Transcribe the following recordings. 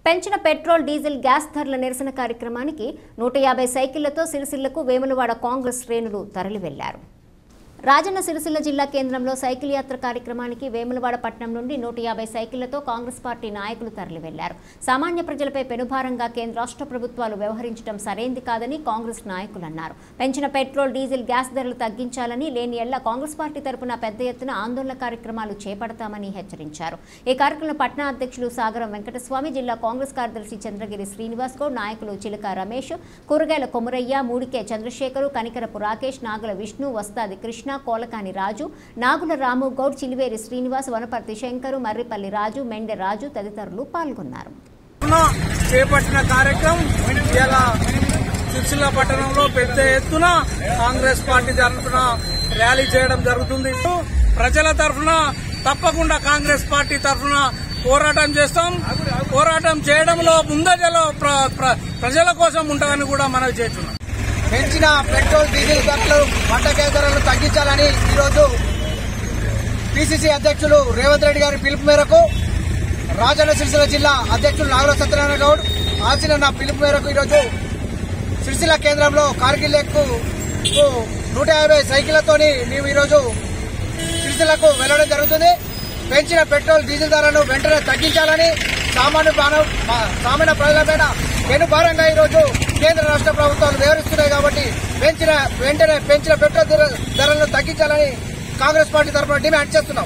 పెంచిన petrol diesel gas ధరల నిరసన కార్యక్రమానికి నూట యాభై సైకిళ్లతో సిరిసిల్లకు వేములవాడ కాంగ్రెస్ శ్రేణులు తరలి వెళ్లారు రాజన్న సిరిసిల్ల జిల్లా కేంద్రంలో సైకిల్ యాత్ర కార్యక్రమానికి వేములవాడ పట్టణం నుండి నూట యాభై సైకిళ్లతో కాంగ్రెస్ పార్టీ నాయకులు తరలి వెళ్లారు సామాన్య ప్రజలపై పెనుభారంగా కేంద్ర రాష్ట్ర ప్రభుత్వాలు వ్యవహరించడం సరైంది కాదని కాంగ్రెస్ నాయకులు అన్నారు పెంచిన పెట్రోల్ డీజిల్ గ్యాస్ ధరలు తగ్గించాలని లేని ఎల్ల కాంగ్రెస్ పార్టీ తరపున పెద్ద ఎత్తున ఆందోళన కార్యక్రమాలు చేపడతామని హెచ్చరించారు ఈ కార్యక్రమంలో పట్టణ అధ్యక్షులు సాగరం వెంకటస్వామి జిల్లా కాంగ్రెస్ కార్యదర్శి చంద్రగిరి శ్రీనివాస్ గౌడ్ నాయకులు చిలక రమేష్ కూరగాయల కొమురయ్య మూడికే చంద్రశేఖరు కనికరపు రాకేష్ నాగుల విష్ణు వస్తాది కృష్ణ కోలకాని రాజు నాగుల రాము గౌడ్ చిలివేరి శ్రీనివాస్ వనపర్తి శంకరు మర్రిపల్లి రాజు మెండె రాజు తదితరులు పాల్గొన్నారు చేపట్టిన కార్యక్రమం ఇలా సిరిసిల్ల పట్టణంలో పెద్ద ఎత్తున కాంగ్రెస్ పార్టీ తరఫున ర్యాలీ చేయడం జరుగుతుంది ప్రజల తరఫున తప్పకుండా కాంగ్రెస్ పార్టీ తరఫున పోరాటం చేస్తాం పోరాటం చేయడంలో ముందజలో ప్ర- ప్ర- ప్రజల కోసం ఉంటుందని కూడా మనం చేస్తున్నాం పెంచిన పెట్రోల్ డీజిల్ ధరలు వంటకాయ ధరలు తగ్గించాలని ఈరోజు పిసిసి అధ్యక్షులు రేవంత్ రెడ్డి గారి పిలుపు మేరకు రాజన్న సిరిసిల్ల జిల్లా అధ్యక్షులు నాగర సత్యనారాయణ గౌడ్ ఆసిన నా పిలుపు మేరకు ఈరోజు సిరిసిల్ల కేంద్రంలో కార్గిల్ ఎక్కు నూట యాభై సైకిళ్లతోని మేము ఈరోజు సిరిసిల్లకు వెళ్లడం జరుగుతుంది పెంచిన పెట్రోల్ డీజిల్ ధరలను వెంటనే తగ్గించాలని సామాన్య మానవ మా- సామాన్య ప్రజలపైన వెనుభారంగా ఈరోజు కేంద్ర రాష్ట్ర ప్రభుత్వాలు వివరిస్తున్నాయి కాబట్టి పెంచిన వెంటనే పెంచిన పెట్రోల్ ధర- ధరలను తగ్గించాలని కాంగ్రెస్ పార్టీ తరఫున డిమాండ్ చేస్తున్నాం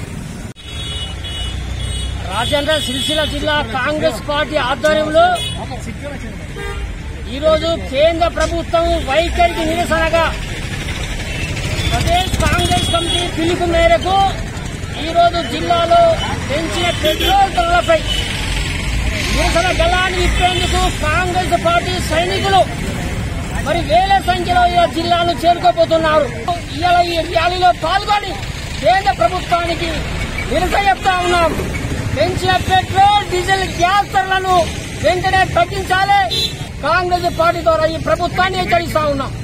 రాజేంద్ర సిరిసిల్ల జిల్లా కాంగ్రెస్ పార్టీ ఆధ్వర్యంలో ఈరోజు కేంద్ర ప్రభుత్వం వైఖరికి నిరసనగా ప్రదేశ్ కాంగ్రెస్ కమిటీ పిలుపు మేరకు ఈరోజు జిల్లాలో పెంచిన పెట్రోల్ ధరలపై నిరసన గలాన్ని విప్పేందుకు కాంగ్రెస్ పార్టీ సైనికులు మరి వేల సంఖ్యలో ఈ జిల్లాను చేరుకోబోతున్నారు ఇవాళ ఈ ర్యాలీలో పాల్గొని కేంద్ర ప్రభుత్వానికి నిరసన చెప్తా ఉన్నాం పెంచిన పెట్రోల్ డీజిల్ గ్యాస్ ధరలను వెంటనే తగ్గించాలి కాంగ్రెస్ పార్టీ ద్వారా ఈ ప్రభుత్వాన్ని హెచ్చరిస్తా ఉన్నాం